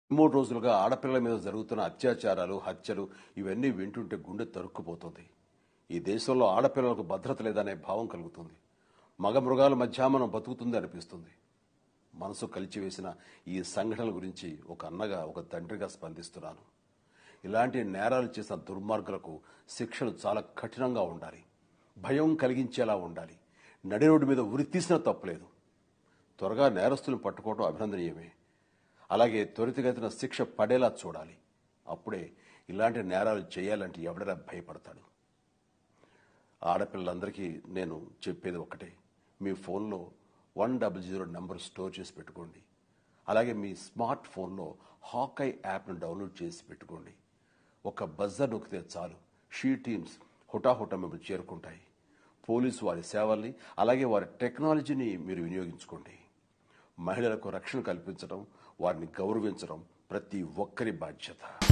మూడు రోజులుగా ఆడపిల్లల మీద జరుగుతున్న అత్యాచారాలు హత్యలు ఇవన్నీ వింటుంటే గుండె తరుక్కుపోతుంది ఈ దేశంలో ఆడపిల్లలకు భద్రత లేదనే భావం కలుగుతుంది మగ మృగాల మధ్య మనం బతుకుతుంది అనిపిస్తుంది మనసు కలిచివేసిన ఈ సంఘటనల గురించి ఒక అన్నగా ఒక తండ్రిగా స్పందిస్తున్నాను ఇలాంటి నేరాలు చేసిన దుర్మార్గులకు శిక్షలు చాలా కఠినంగా ఉండాలి భయం కలిగించేలా ఉండాలి నడి రోడ్డు మీద ఉరి తీసినా తప్పులేదు త్వరగా నేరస్తులను పట్టుకోవడం అభినందనీయమే అలాగే త్వరితగతిన శిక్ష పడేలా చూడాలి అప్పుడే ఇలాంటి నేరాలు చేయాలంటే ఎవడైనా భయపడతాడు ఆడపిల్లలందరికీ నేను చెప్పేది ఒకటే మీ ఫోన్లో one double zero number store చేసి పెట్టుకోండి అలాగే మీ స్మార్ట్ ఫోన్లో హాకై యాప్ను డౌన్లోడ్ చేసి పెట్టుకోండి ఒక బజర్ నొక్కితే చాలు షీ టీమ్స్ హుటాహుటా మిమ్మల్ని చేరుకుంటాయి పోలీసు వారి సేవల్ని అలాగే వారి టెక్నాలజీని మీరు వినియోగించుకోండి మహిళలకు రక్షణ కల్పించడం వారిని గౌరవించడం ప్రతి ఒక్కరి బాధ్యత